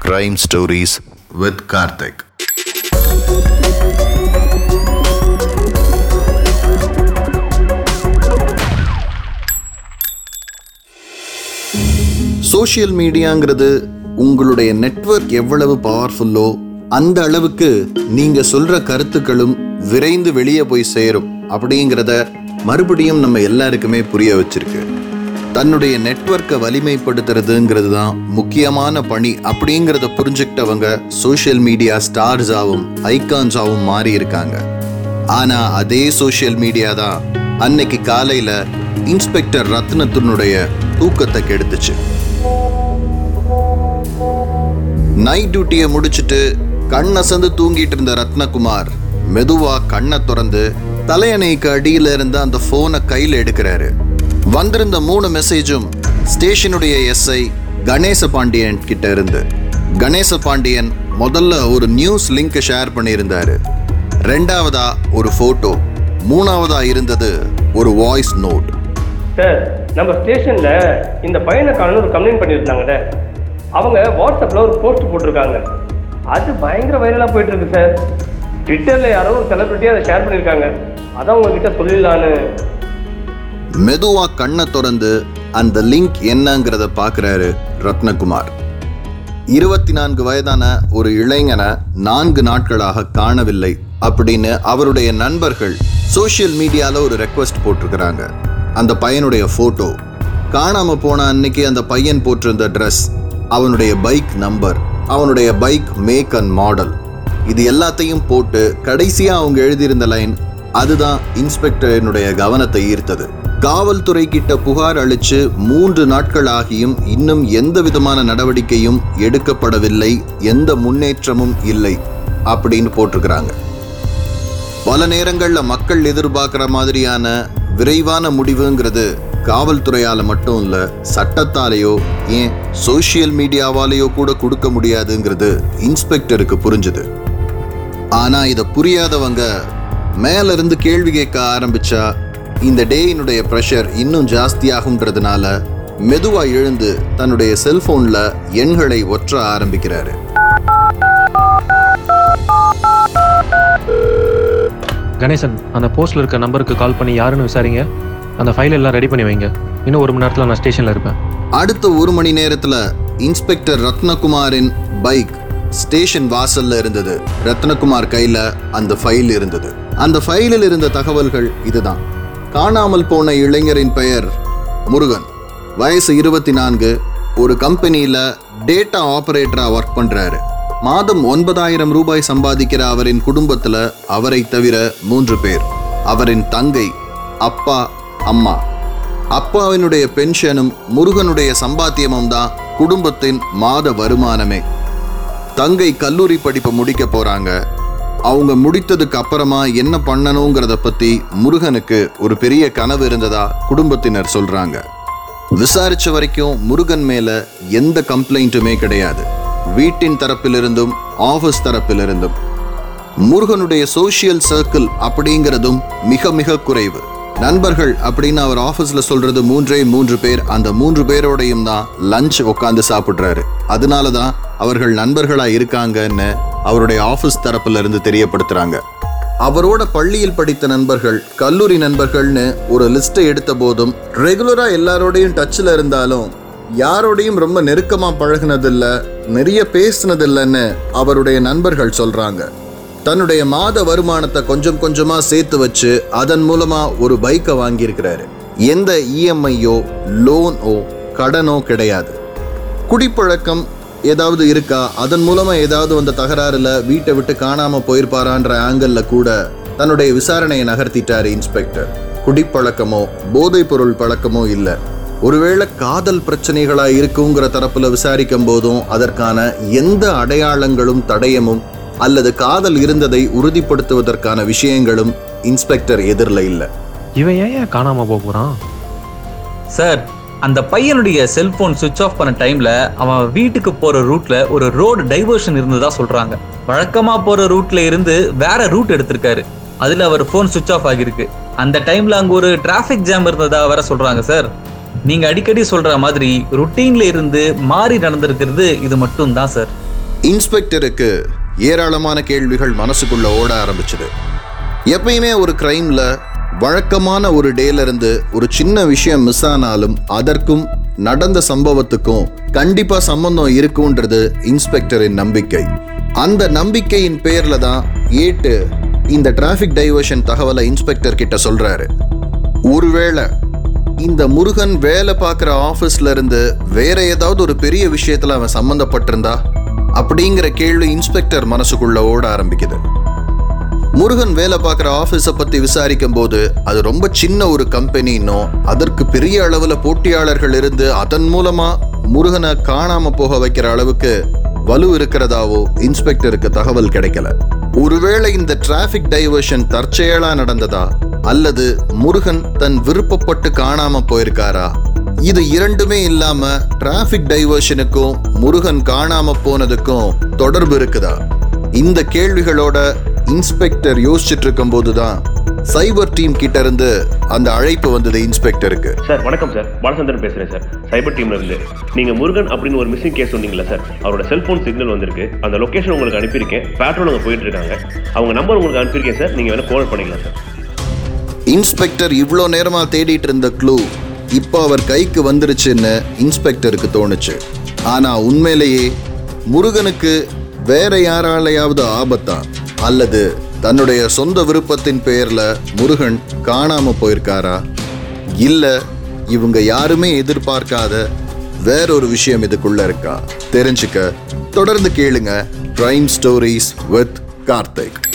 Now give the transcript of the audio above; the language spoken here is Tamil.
Crime Stories with Karthik. Social மீடியாங்கிறது உங்களுடைய நெட்வொர்க் எவ்வளவு பவர்ஃபுல்லோ அந்த அளவுக்கு நீங்க சொல்ற கருத்துக்களும் விரைந்து வெளியே போய் சேரும் அப்படிங்கிறத மறுபடியும் நம்ம எல்லாருக்குமே புரிய வச்சிருக்கு தன்னுடைய நெட்வொர்க்கை வலிமைப்படுத்துறதுங்கிறது தான் முக்கியமான பணி அப்படிங்கிறத புரிஞ்சுக்கிட்டவங்க சோஷியல் மீடியா ஸ்டார்ஸாவும் ஐகான்ஸாவும் மாறி இருக்காங்க ஆனா அதே சோஷியல் மீடியா தான் அன்னைக்கு காலையில இன்ஸ்பெக்டர் ரத்னத்தினுடைய தூக்கத்தை கெடுத்துச்சு நைட் டியூட்டியை முடிச்சிட்டு கண் அசந்து தூங்கிட்டு இருந்த ரத்னகுமார் மெதுவா கண்ணை திறந்து தலையணைக்கு அடியில இருந்த அந்த போனை கையில எடுக்கிறாரு வந்திருந்த மூணு மெசேஜும் ஸ்டேஷனுடைய எஸ்ஐ கணேச பாண்டியன் கிட்ட இருந்து கணேச பாண்டியன் முதல்ல ஒரு நியூஸ் லிங்க் ஷேர் பண்ணியிருந்தாரு ரெண்டாவதா ஒரு போட்டோ மூணாவதா இருந்தது ஒரு வாய்ஸ் நோட் சார் நம்ம ஸ்டேஷனில் இந்த பையனை காணணும் ஒரு கம்ப்ளைண்ட் பண்ணியிருந்தாங்கல்ல அவங்க வாட்ஸ்அப்பில் ஒரு போஸ்ட் போட்டிருக்காங்க அது பயங்கர வைரலாக போயிட்டு இருக்கு சார் ட்விட்டரில் யாரோ ஒரு செலிபிரிட்டியாக அதை ஷேர் பண்ணியிருக்காங்க அதான் உங்ககிட்ட சொல்லிடலான்னு மெதுவா கண்ணை திறந்து அந்த லிங்க் என்னங்கிறத பார்க்குறாரு ரத்னகுமார் இருபத்தி நான்கு வயதான ஒரு இளைஞனை நான்கு நாட்களாக காணவில்லை அப்படின்னு அவருடைய நண்பர்கள் சோஷியல் மீடியால ஒரு ரெக்வஸ்ட் போட்டிருக்கிறாங்க அந்த பையனுடைய போட்டோ காணாம போன அன்னைக்கு அந்த பையன் போட்டிருந்த ட்ரெஸ் அவனுடைய பைக் நம்பர் அவனுடைய பைக் மேக் அண்ட் மாடல் இது எல்லாத்தையும் போட்டு கடைசியா அவங்க எழுதியிருந்த லைன் அதுதான் இன்ஸ்பெக்டரினுடைய கவனத்தை ஈர்த்தது காவல்துறை கிட்ட புகார் அளிச்சு மூன்று நாட்கள் ஆகியும் இன்னும் எந்த விதமான நடவடிக்கையும் எடுக்கப்படவில்லை எந்த முன்னேற்றமும் இல்லை அப்படின்னு போட்டிருக்கிறாங்க பல நேரங்கள்ல மக்கள் எதிர்பார்க்கிற மாதிரியான விரைவான முடிவுங்கிறது காவல்துறையால மட்டும் இல்ல சட்டத்தாலேயோ ஏன் சோஷியல் மீடியாவாலேயோ கூட கொடுக்க முடியாதுங்கிறது இன்ஸ்பெக்டருக்கு புரிஞ்சுது ஆனா இத புரியாதவங்க மேல இருந்து கேள்வி கேட்க ஆரம்பிச்சா இந்த டேயினுடைய ப்ரெஷர் இன்னும் ஜாஸ்தியாகுன்றதுனால மெதுவா எழுந்து தன்னுடைய செல்போன்ல எண்களை ஒற்ற ஆரம்பிக்கிறாரு கணேசன் அந்த போஸ்ட்ல இருக்க நம்பருக்கு கால் பண்ணி யாருன்னு விசாரிங்க அந்த ஃபைல் எல்லாம் ரெடி பண்ணி வைங்க இன்னும் ஒரு மணி நேரத்தில் நான் ஸ்டேஷனில் இருப்பேன் அடுத்த ஒரு மணி நேரத்துல இன்ஸ்பெக்டர் ரத்னகுமாரின் பைக் ஸ்டேஷன் வாசல்ல இருந்தது ரத்னகுமார் கையில அந்த ஃபைல் இருந்தது அந்த ஃபைலில் இருந்த தகவல்கள் இதுதான் காணாமல் போன இளைஞரின் பெயர் முருகன் வயசு இருபத்தி நான்கு ஒரு கம்பெனியில டேட்டா ஆபரேட்டரா ஒர்க் பண்றாரு மாதம் ஒன்பதாயிரம் ரூபாய் சம்பாதிக்கிற அவரின் குடும்பத்துல அவரை தவிர மூன்று பேர் அவரின் தங்கை அப்பா அம்மா அப்பாவினுடைய பென்ஷனும் முருகனுடைய சம்பாத்தியமும் தான் குடும்பத்தின் மாத வருமானமே தங்கை கல்லூரி படிப்பை முடிக்க போறாங்க அவங்க முடித்ததுக்கு அப்புறமா என்ன பண்ணணுங்கிறத பத்தி முருகனுக்கு ஒரு பெரிய கனவு இருந்ததா குடும்பத்தினர் சொல்றாங்க விசாரிச்ச வரைக்கும் முருகன் மேல எந்த கம்ப்ளைண்ட்டுமே கிடையாது வீட்டின் தரப்பிலிருந்தும் ஆபீஸ் தரப்பிலிருந்தும் முருகனுடைய சோஷியல் சர்க்கிள் அப்படிங்கிறதும் மிக மிக குறைவு நண்பர்கள் அப்படின்னு அவர் ஆபீஸ்ல சொல்றது மூன்றே மூன்று பேர் அந்த மூன்று பேரோடையும் தான் லஞ்ச் உட்காந்து சாப்பிடுறாரு அதனால தான் அவர்கள் நண்பர்களா இருக்காங்கன்னு அவருடைய ஆபீஸ் தரப்புல இருந்து தெரியப்படுத்துறாங்க அவரோட பள்ளியில் படித்த நண்பர்கள் கல்லூரி நண்பர்கள்னு ஒரு லிஸ்ட்டை எடுத்த போதும் ரெகுலரா எல்லாரோடையும் டச்சில் இருந்தாலும் யாரோடையும் ரொம்ப நெருக்கமா பழகுனதில்ல நிறைய பேசுனதில்லைன்னு அவருடைய நண்பர்கள் சொல்றாங்க தன்னுடைய மாத வருமானத்தை கொஞ்சம் கொஞ்சமா சேர்த்து வச்சு அதன் மூலமா ஒரு பைக்கை வாங்கியிருக்கிறாரு எந்த இஎம்ஐயோ லோனோ கடனோ கிடையாது குடிப்பழக்கம் ஏதாவது இருக்கா அதன் மூலமா ஏதாவது வந்த தகராறுல வீட்டை விட்டு காணாம போயிருப்பாரான்ற ஆங்கிள் கூட தன்னுடைய விசாரணையை நகர்த்திட்டாரு இன்ஸ்பெக்டர் குடிப்பழக்கமோ போதைப் பொருள் பழக்கமோ இல்லை ஒருவேளை காதல் பிரச்சனைகளா இருக்குங்கிற தரப்புல விசாரிக்கும் போதும் அதற்கான எந்த அடையாளங்களும் தடயமும் அல்லது காதல் இருந்ததை உறுதிப்படுத்துவதற்கான விஷயங்களும் இன்ஸ்பெக்டர் எதிரில் இல்லை இவன் ஏன் ஏன் காணாம போக போறான் சார் அந்த பையனுடைய செல்போன் சுவிட்ச் ஆஃப் பண்ண டைம்ல அவன் வீட்டுக்கு போற ரூட்ல ஒரு ரோடு டைவர்ஷன் இருந்ததா சொல்றாங்க வழக்கமா போற ரூட்ல இருந்து வேற ரூட் எடுத்திருக்காரு அதுல அவர் ஃபோன் சுவிட்ச் ஆஃப் ஆகியிருக்கு அந்த டைம்ல அங்க ஒரு டிராஃபிக் ஜாம் இருந்ததா வேற சொல்றாங்க சார் நீங்க அடிக்கடி சொல்ற மாதிரி ருட்டீன்ல இருந்து மாறி நடந்திருக்கிறது இது மட்டும் தான் சார் இன்ஸ்பெக்டருக்கு ஏராளமான கேள்விகள் மனசுக்குள்ள ஓட ஆரம்பிச்சது எப்பயுமே ஒரு கிரைம்ல வழக்கமான ஒரு டேல இருந்து ஒரு சின்ன விஷயம் மிஸ் ஆனாலும் அதற்கும் நடந்த சம்பவத்துக்கும் கண்டிப்பா சம்பந்தம் இருக்கும்ன்றது இன்ஸ்பெக்டரின் நம்பிக்கை அந்த நம்பிக்கையின் பேர்ல தான் ஏட்டு இந்த டிராஃபிக் டைவர்ஷன் தகவலை இன்ஸ்பெக்டர் கிட்ட சொல்றாரு ஒருவேளை இந்த முருகன் வேலை பார்க்குற ஆஃபீஸ்ல இருந்து வேற ஏதாவது ஒரு பெரிய விஷயத்துல அவன் சம்மந்தப்பட்டிருந்தா அப்படிங்கிற கேள்வி இன்ஸ்பெக்டர் மனசுக்குள்ள ஓட ஆரம்பிக்குது முருகன் வேலை பார்க்குற ஆஃபீஸை பற்றி விசாரிக்கும் போது அது ரொம்ப சின்ன ஒரு கம்பெனின்னோ அதற்கு பெரிய அளவில் போட்டியாளர்கள் இருந்து அதன் மூலமா முருகனை காணாம போக வைக்கிற அளவுக்கு வலு இருக்கிறதாவோ இன்ஸ்பெக்டருக்கு தகவல் கிடைக்கல ஒருவேளை இந்த டிராஃபிக் டைவர்ஷன் தற்செயலா நடந்ததா அல்லது முருகன் தன் விருப்பப்பட்டு காணாம போயிருக்காரா இது இரண்டுமே இல்லாம டிராஃபிக் டைவர்ஷனுக்கும் முருகன் காணாம போனதுக்கும் தொடர்பு இருக்குதா இந்த கேள்விகளோட இன்ஸ்பெக்டர் யோசிச்சுட்டு இருக்கும்போது தான் சைபர் டீம் கிட்ட இருந்து அந்த அழைப்பு வந்தது இன்ஸ்பெக்டருக்கு சார் வணக்கம் சார் பாலச்சந்திரன் பேசுறேன் சார் சைபர் டீம்ல இருந்து நீங்க முருகன் அப்படின்னு ஒரு மிஸ்ஸிங் கேஸ் சொன்னீங்களா சார் அவரோட செல்போன் சிக்னல் வந்திருக்கு அந்த லொகேஷன் உங்களுக்கு அனுப்பியிருக்கேன் பேட்ரோல் அங்கே போயிட்டு இருக்காங்க அவங்க நம்பர் உங்களுக்கு அனுப்பியிருக்கேன் சார் நீங்க வேணா கால் பண்ணிக்கலாம் சார் இன்ஸ்பெக்டர் இவ்வளோ நேரமா தேடிட்டு இருந்த க்ளூ இப்போ அவர் கைக்கு வந்துருச்சுன்னு இன்ஸ்பெக்டருக்கு தோணுச்சு ஆனா உண்மையிலேயே முருகனுக்கு வேற யாராலையாவது ஆபத்தா அல்லது தன்னுடைய சொந்த விருப்பத்தின் பெயர்ல முருகன் காணாம போயிருக்காரா இல்ல இவங்க யாருமே எதிர்பார்க்காத வேறொரு விஷயம் இதுக்குள்ள இருக்கா தெரிஞ்சுக்க தொடர்ந்து கேளுங்க கிரைம் ஸ்டோரிஸ் வித் கார்த்திக்